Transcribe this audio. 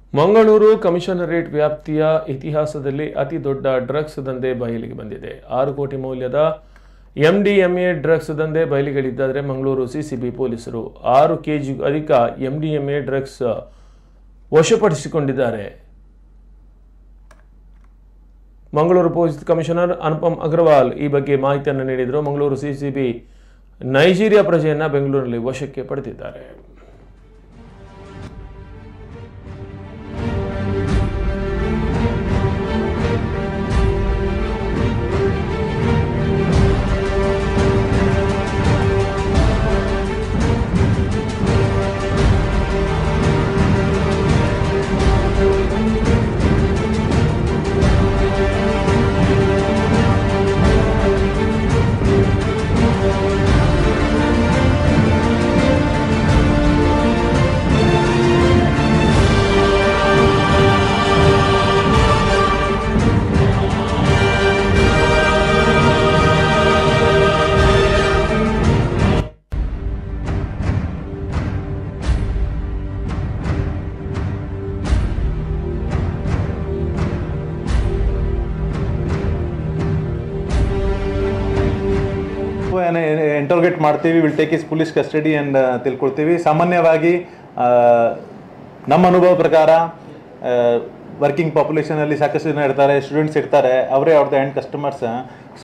Mangaluru commissionerate ವ್ಯಾಪ್ತಿಯ ಇತಿಹಾಸದಲ್ಲಿ ಅತಿ ದೊಡ್ಡ ಡ್ರಗ್ಸ್ ದಂಧೆ ಬಯಲಿಗೆ ಬಂದಿದೆ ಆರು ಕೋಟಿ ಮೌಲ್ಯದ ಎಂಡಿಎಂಎ ಡ್ರಗ್ಸ್ ದಂಧೆ ಬಯಲಿಗಳಿದ್ದಾದರೆ ಮಂಗಳೂರು ಸಿಸಿಬಿ ಪೊಲೀಸರು ಆರು ಕೆಜಿ ಅಧಿಕ ಎಂಡಿಎಂಎ ಡ್ರಗ್ಸ್ ವಶಪಡಿಸಿಕೊಂಡಿದ್ದಾರೆ ಮಂಗಳೂರು ಪೊಲೀಸ್ ಕಮಿಷನರ್ ಅನುಪಮ್ ಅಗ್ರವಾಲ್ ಈ ಬಗ್ಗೆ ಮಾಹಿತಿಯನ್ನು ನೀಡಿದರು ಮಂಗಳೂರು ಸಿಸಿಬಿ ನೈಜೀರಿಯಾ ಪ್ರಜೆಯನ್ನ ಬೆಂಗಳೂರಿನಲ್ಲಿ ವಶಕ್ಕೆ ಪಡೆದಿದ್ದಾರೆ ಇಂಟರ್ಗೇಟ್ ಮಾಡ್ತೀವಿ will take is police custody and ತಿಳ್ಕೊಳ್ತೀವಿ ಸಾಮಾನ್ಯವಾಗಿ ಆ, ನಮ್ಮ ಅನುಭವ ಪ್ರಕಾರ ವರ್ಕಿಂಗ್ ಪಾಪ್ಯುಲೇಷನಲ್ಲಿ ಸಾಕಷ್ಟು ಜನ ಇರ್ತಾರೆ ಸ್ಟೂಡೆಂಟ್ಸ್ ಇರ್ತಾರೆ ಅವರೇ ಅವ್ರದ್ದು ಎಂಡ್ ಕಸ್ಟಮರ್ಸ್